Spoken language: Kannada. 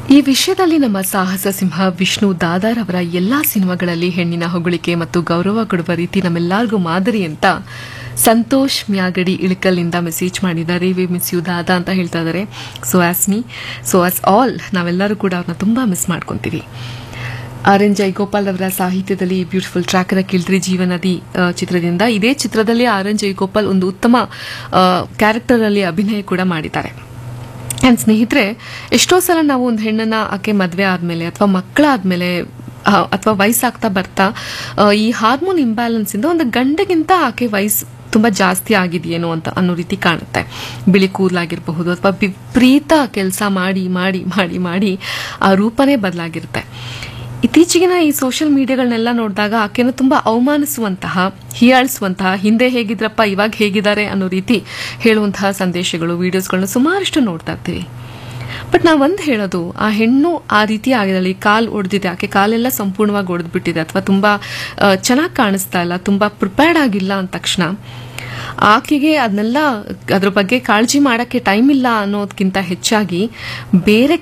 ಈ ವಿಷಯದಲ್ಲಿ ನಮ್ಮ ಸಾಹಸ ಸಿಂಹ ವಿಷ್ಣು ದಾದಾರ್ ಅವರ ಎಲ್ಲಾ ಸಿನಿಮಾಗಳಲ್ಲಿ ಹೆಣ್ಣಿನ ಹೊಗಳಿಕೆ ಮತ್ತು ಗೌರವ ಕೊಡುವ ರೀತಿ ನಮ್ಮೆಲ್ಲರಿಗೂ ಮಾದರಿ ಅಂತ ಸಂತೋಷ್ ಮ್ಯಾಗಡಿ ಇಳಕಲ್ನಿಂದ ಮೆಸೇಜ್ ಮಾಡಿದ್ದಾರೆ ವಿ ಮಿಸ್ ಯು ದಾದಾ ಅಂತ ಹೇಳ್ತಾ ಇದ್ದಾರೆ so as me so as all ನಾವೆಲ್ಲರೂ ಕೂಡ ಅವ್ರನ್ನ ತುಂಬಾ ಮಿಸ್ ಮಾಡ್ಕೊಂತೀವಿ ಆರ್ ಎನ್ ಜೈಗೋಪಾಲ್ ಅವರ ಸಾಹಿತ್ಯದಲ್ಲಿ ಬ್ಯೂಟಿಫುಲ್ ಟ್ರ್ಯಾಕ್ ಅನ್ನ ಕೇಳಿದ್ರಿ ಜೀವನದಿ ಆ, ಚಿತ್ರದಿಂದ ಇದೇ ಚಿತ್ರದಲ್ಲಿ ಆರ್ ಎನ್ ಜೈಗೋಪಾಲ್ ಒಂದು ಉತ್ತಮ ಕ್ಯಾರೆಕ್ಟರ್ ಅಲ್ಲಿ ಅಭಿನಯ ಕೂಡ ಮಾಡಿದ್ದಾರೆ ಆ್ಯಂಡ್ ಸ್ನೇಹಿತರೆ ಎಷ್ಟೋ ಸಲ ನಾವು ಒಂದು ಹೆಣ್ಣನ್ನ ಆಕೆ ಮದುವೆ ಆದಮೇಲೆ ಅಥವಾ ಮಕ್ಕಳಾದ್ಮೇಲೆ ಅಥವಾ ವಯಸ್ಸಾಗ್ತಾ ಬರ್ತಾ ಆ, ಈ ಹಾರ್ಮೋನ್ ಇಂಬ್ಯಾಲೆನ್ಸ್ ಇಂದ ಒಂದು ಗಂಡಗಿಂತ ಆಕೆ ವಯಸ್ಸು ತುಂಬಾ ಜಾಸ್ತಿ ಆಗಿದೆಯೇನೋ ಅಂತ ಅನ್ನೋ ರೀತಿ ಕಾಣುತ್ತೆ ಬಿಳಿ ಕೂದಲಾಗಿರಬಹುದು ಅಥವಾ ವಿಪರೀತ ಕೆಲಸ ಮಾಡಿ ಮಾಡಿ ಮಾಡಿ ಮಾಡಿ ಆ ರೂಪನೇ ಬದಲಾಗಿರುತ್ತೆ ಇತ್ತೀಚೆಗಿನ ಈ ಸೋಷಿಯಲ್ ಮೀಡಿಯಾಗಳನ್ನೆಲ್ಲ ನೋಡಿದಾಗ ಆಕೆಯನ್ನು ತುಂಬಾ ಅವಮಾನಿಸುವಂತಹ ಹೀಯಾಳಿಸುವಂತಹ ಹಿಂದೆ ಹೇಗಿದ್ರಪ್ಪ ಇವಾಗ ಹೇಗಿದ್ದಾರೆ ಅನ್ನೋ ರೀತಿ ಹೇಳುವಂತಹ ಸಂದೇಶಗಳು ವಿಡಿಯೋಸ್ಗಳನ್ನ ಸುಮಾರಷ್ಟು ನೋಡ್ತಾ ಇರ್ತೀವಿ ಬಟ್ ನಾವು ಒಂದು ಹೇಳೋದು ಆ ಹೆಣ್ಣು ಆ ರೀತಿ ಆಗಿರಲಿ ಕಾಲು ಒಡೆದಿದೆ ಆಕೆ ಕಾಲೆಲ್ಲ ಸಂಪೂರ್ಣವಾಗಿ ಒಡೆದ್ಬಿಟ್ಟಿದೆ ಅಥವಾ ತುಂಬಾ ಚೆನ್ನಾಗಿ ಕಾಣಿಸ್ತಾ ಇಲ್ಲ ತುಂಬಾ ಪ್ರಿಪೇರ್ಡ್ ಆಗಿಲ್ಲ ಅಂದ ತಕ್ಷಣ ಆಕೆಗೆ ಅದನ್ನೆಲ್ಲ ಅದ್ರ ಬಗ್ಗೆ ಕಾಳಜಿ ಮಾಡಕ್ಕೆ ಟೈಮ್ ಇಲ್ಲ ಅನ್ನೋದಕ್ಕಿಂತ ಹೆಚ್ಚಾಗಿ ಬೇರೆ